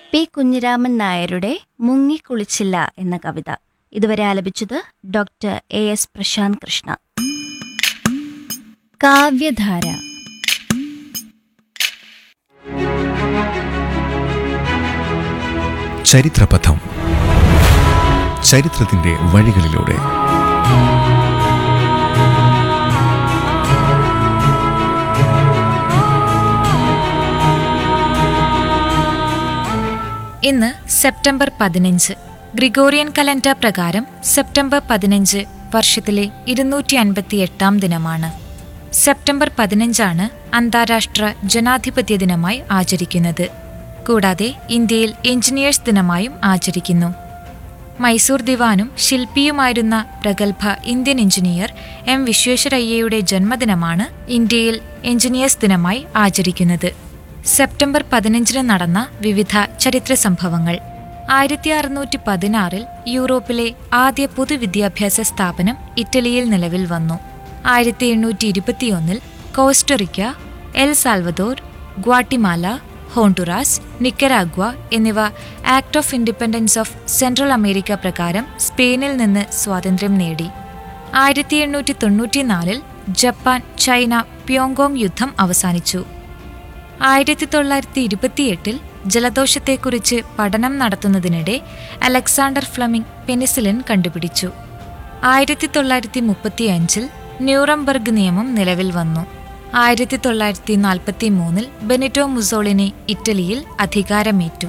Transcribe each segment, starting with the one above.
P Kunhiraman നായരുടെ മുങ്ങിക്കുളിച്ചില്ല എന്ന കവിത ഇതുവരെ ആലപിച്ചത് doctor A S Prashanth Krishna കാവ്യധാര ചരിത്രപഥം ചരിത്രത്തിന്റെ വഴികളിലൂടെ ഇന്ന് സെപ്റ്റംബർ പതിനഞ്ച് ഗ്രിഗോറിയൻ കലണ്ടർ പ്രകാരം സെപ്റ്റംബർ പതിനഞ്ച് വർഷത്തിലെ ഇരുന്നൂറ്റി അൻപത്തി എട്ടാം ദിനമാണ് സെപ്റ്റംബർ പതിനഞ്ചാണ് അന്താരാഷ്ട്ര ജനാധിപത്യ ദിനമായി ആചരിക്കുന്നത് കൂടാതെ ഇന്ത്യയിൽ എഞ്ചിനീയേഴ്സ് ദിനമായും ആചരിക്കുന്നു മൈസൂർ ദിവാനും ശില്പിയുമായിരുന്ന പ്രഗത്ഭ ഇന്ത്യൻ എഞ്ചിനീയർ എം വിശ്വേശ്വരയ്യയുടെ ജന്മദിനമാണ് ഇന്ത്യയിൽ എഞ്ചിനീയേഴ്സ് ദിനമായി ആചരിക്കുന്നത് സെപ്റ്റംബർ പതിനഞ്ചിന് നടന്ന വിവിധ ചരിത്ര സംഭവങ്ങൾ ആയിരത്തി അറുന്നൂറ്റി പതിനാറിൽ യൂറോപ്പിലെ ആദ്യ പൊതുവിദ്യാഭ്യാസ സ്ഥാപനം ഇറ്റലിയിൽ നിലവിൽ വന്നു ആയിരത്തി എണ്ണൂറ്റി ഇരുപത്തിയൊന്നിൽ costa rica El Salvador Guatemala Honduras Nicaragua എന്നിവ act of independence of central America പ്രകാരം സ്പെയിനിൽ നിന്ന് സ്വാതന്ത്ര്യം നേടി ആയിരത്തി എണ്ണൂറ്റി തൊണ്ണൂറ്റിനാലിൽ ജപ്പാൻ ചൈന പ്യോങ്കോങ് യുദ്ധം അവസാനിച്ചു ആയിരത്തി തൊള്ളായിരത്തി ഇരുപത്തിയെട്ടിൽ ജലദോഷത്തെക്കുറിച്ച് പഠനം നടത്തുന്നതിനിടെ അലക്സാണ്ടർ ഫ്ലമിംഗ് പെനിസിലിൻ കണ്ടുപിടിച്ചു ആയിരത്തി തൊള്ളായിരത്തി മുപ്പത്തിയഞ്ചിൽ ന്യൂറംബർഗ് നിയമം നിലവിൽ വന്നു ആയിരത്തി തൊള്ളായിരത്തി നാൽപ്പത്തി മൂന്നിൽ ബെനിറ്റോ മുസോളിനി ഇറ്റലിയിൽ അധികാരമേറ്റു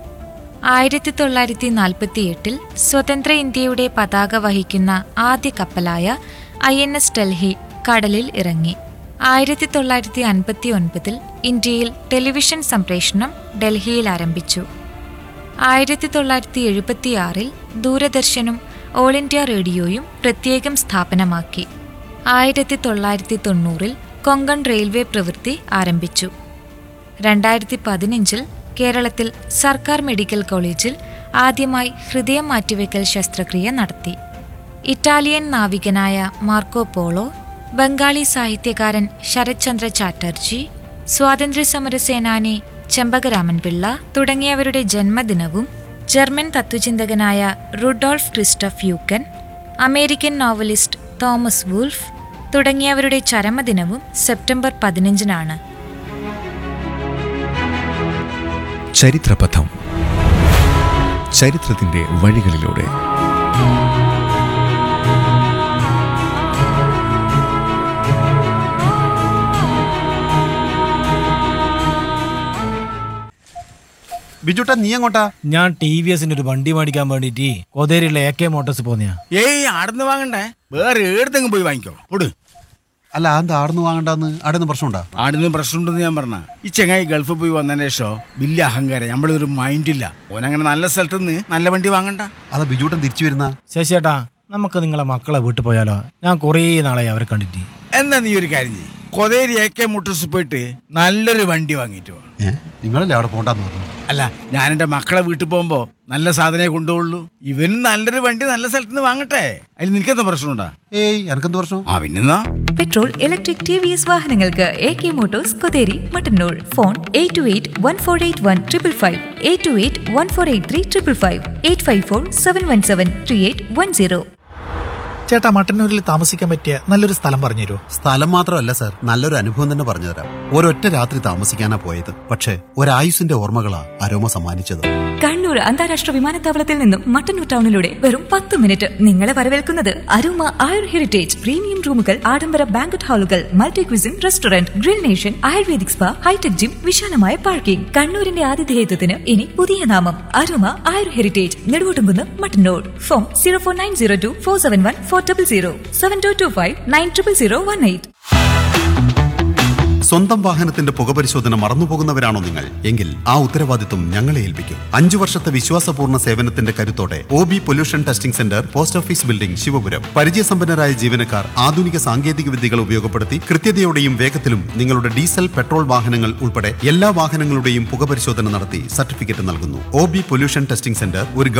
ആയിരത്തി തൊള്ളായിരത്തി നാൽപ്പത്തിയെട്ടിൽ സ്വതന്ത്ര ഇന്ത്യയുടെ പതാക വഹിക്കുന്ന ആദ്യ കപ്പലായ ഐ എൻ എസ് ഡൽഹി കടലിൽ ഇറങ്ങി ആയിരത്തി തൊള്ളായിരത്തി അൻപത്തി ഒൻപതിൽ ഇന്ത്യയിൽ ടെലിവിഷൻ സംപ്രേഷണം ഡൽഹിയിൽ ആരംഭിച്ചു ആയിരത്തി തൊള്ളായിരത്തി എഴുപത്തിയാറിൽ ദൂരദർശനും ഓൾ ഇന്ത്യ റേഡിയോയും പ്രത്യേകം സ്ഥാപനമാക്കി ആയിരത്തി തൊള്ളായിരത്തി തൊണ്ണൂറിൽ കൊങ്കൺ റെയിൽവേ പ്രവൃത്തി ആരംഭിച്ചു രണ്ടായിരത്തി പതിനഞ്ചിൽ കേരളത്തിൽ സർക്കാർ മെഡിക്കൽ കോളേജിൽ ആദ്യമായി ഹൃദയം മാറ്റിവെക്കൽ ശസ്ത്രക്രിയ നടത്തി ഇറ്റാലിയൻ നാവികനായ മാർക്കോ പോളോ ബംഗാളി സാഹിത്യകാരൻ ശരത്ചന്ദ്ര ചാറ്റർജി സ്വാതന്ത്ര്യസമര സേനാനി ചെമ്പകരാമൻ പിള്ള തുടങ്ങിയവരുടെ ജന്മദിനവും ജർമ്മൻ തത്വചിന്തകനായ Rudolf Christoph Eucken American novelist Thomas Wolfe തുടങ്ങിയവരുടെ ചരമദിനവും സെപ്റ്റംബർ പതിനഞ്ചിനാണ് ചരിത്രപഥം ചരിത്രത്തിന്റെ വഴികളിലൂടെ ബിജുട്ടാ നീ എങ്ങോട്ടാ ഞാൻ ടി വി എസിന്റെ ഒരു വണ്ടി മേടിക്കാൻ വേണ്ടിട്ട് കൊതേരിയുള്ള എ കെ മോട്ടോഴ്സ് പോന്നെയാ ഏയ് ആടുന്ന് വാങ്ങണ്ടേ വേറെ ഏടത്തെങ്കിലും പോയി വാങ്ങിക്കോ ഓട് അല്ല എന്താ ആടുന്ന് വാങ്ങണ്ടെന്ന് ആടുന്ന് പ്രശ്നമുണ്ടാ ആടുന്ന് പ്രശ്നമുണ്ടെന്ന് ഞാൻ പറഞ്ഞ ഈ ചെങ്ങായി ഗൾഫിൽ പോയി വന്നതിന് ശേഷം വലിയ അഹങ്കാരം നമ്മളൊരു മൈൻഡില്ല ഓനങ്ങനെ നല്ല സ്ഥലത്ത് നിന്ന് നല്ല വണ്ടി വാങ്ങണ്ട അതാ ബിജുട്ടൻ തിരിച്ചു വരുന്ന ശശിയേട്ടാ നമുക്ക് നിങ്ങളെ മക്കളെ വീട്ടിൽ പോയാലോ ഞാൻ കുറേ നാളായി അവരെ കണ്ടിട്ട് എന്നാ നീ ഒരു കാര്യം ചെയ്യ് കൊതേരി എ കെ മുട്ടൂസ് പോയിട്ട് നല്ലൊരു വണ്ടി വാങ്ങിയിട്ട് വാ ഏ നിങ്ങളല്ലേ അവിടെ പോണ്ടെന്ന് പറഞ്ഞു അല്ല ഞാൻ എൻ്റെ മക്കളെ വീട്ടിൽ പോകുമ്പോ നല്ല സാധനമേ കൊണ്ടുപോകുള്ളൂ ഇവനും നല്ലൊരു വണ്ടി നല്ല സ്ഥലത്ത് നിന്ന് വാങ്ങട്ടെ അതിന് നിനക്കെന്താ പ്രശ്നമുണ്ടാ ഏയ് എനക്കെന്ത് പ്രശ്നം ആ പിന്നെന്നാ petrol electric T V S വാഹനങ്ങൾക്ക് A K motors Kotheri Mattannur phone eight two eight one four eight one triple five eight two eight one four eight three triple five eight five four seven one seven three eight one zero ചേട്ടാ മട്ടന്നൂരിൽ താമസിക്കാൻ പറ്റിയ നല്ലൊരു സ്ഥലം പറഞ്ഞു തരുമോ സ്ഥലം മാത്രമല്ല സാർ നല്ലൊരു അനുഭവം തന്നെ പറഞ്ഞുതരാം ഒരൊറ്റ രാത്രി താമസിക്കാനാ പോയത് പക്ഷേ ഒരായുസിന്റെ ഓർമ്മകളാ അരോമ സമ്മാനിച്ചത് കണ്ണൂർ അന്താരാഷ്ട്ര വിമാനത്താവളത്തിൽ നിന്നും മട്ടന്നൂർ ടൗണിലൂടെ വെറും പത്ത് മിനിറ്റ് നിങ്ങളെ വരവേൽക്കുന്നത് അരുമ ആയുർ ഹെറിറ്റേജ് പ്രീമിയം റൂമുകൾ ആഡംബര ബാങ്കറ്റ് ഹാളുകൾ multi cuisine restaurant grill nation ayurvedic spa hitech gym വിശാലമായ പാർക്കിംഗ് കണ്ണൂരിന്റെ ആതിഥേയത്വത്തിന് ഇനി പുതിയ നാമം Aruma Ayur heritage Neduvottumkunnu Mattannur phone zero four nine zero two four seven one four double zero seven two two five nine triple zero one eight സ്വന്തം വാഹനത്തിന്റെ പുകപരിശോധന മറന്നുപോകുന്നവരാണോ നിങ്ങൾ എങ്കിൽ ആ ഉത്തരവാദിത്വം ഞങ്ങളെ ഏൽപ്പിക്കും അഞ്ചു വർഷത്തെ വിശ്വാസപൂർണ്ണ സേവനത്തിന്റെ കരുത്തോടെ O B pollution testing centre post office building Sivapuram പരിചയസമ്പന്നരായ ജീവനക്കാർ ആധുനിക സാങ്കേതിക വിദ്യകൾ ഉപയോഗപ്പെടുത്തി കൃത്യതയോടെയും വേഗത്തിലും നിങ്ങളുടെ ഡീസൽ പെട്രോൾ വാഹനങ്ങൾ ഉൾപ്പെടെ എല്ലാ വാഹനങ്ങളുടെയും പുകപരിശോധന നടത്തി സർട്ടിഫിക്കറ്റ് നൽകുന്നു O B pollution testing centre ഒരു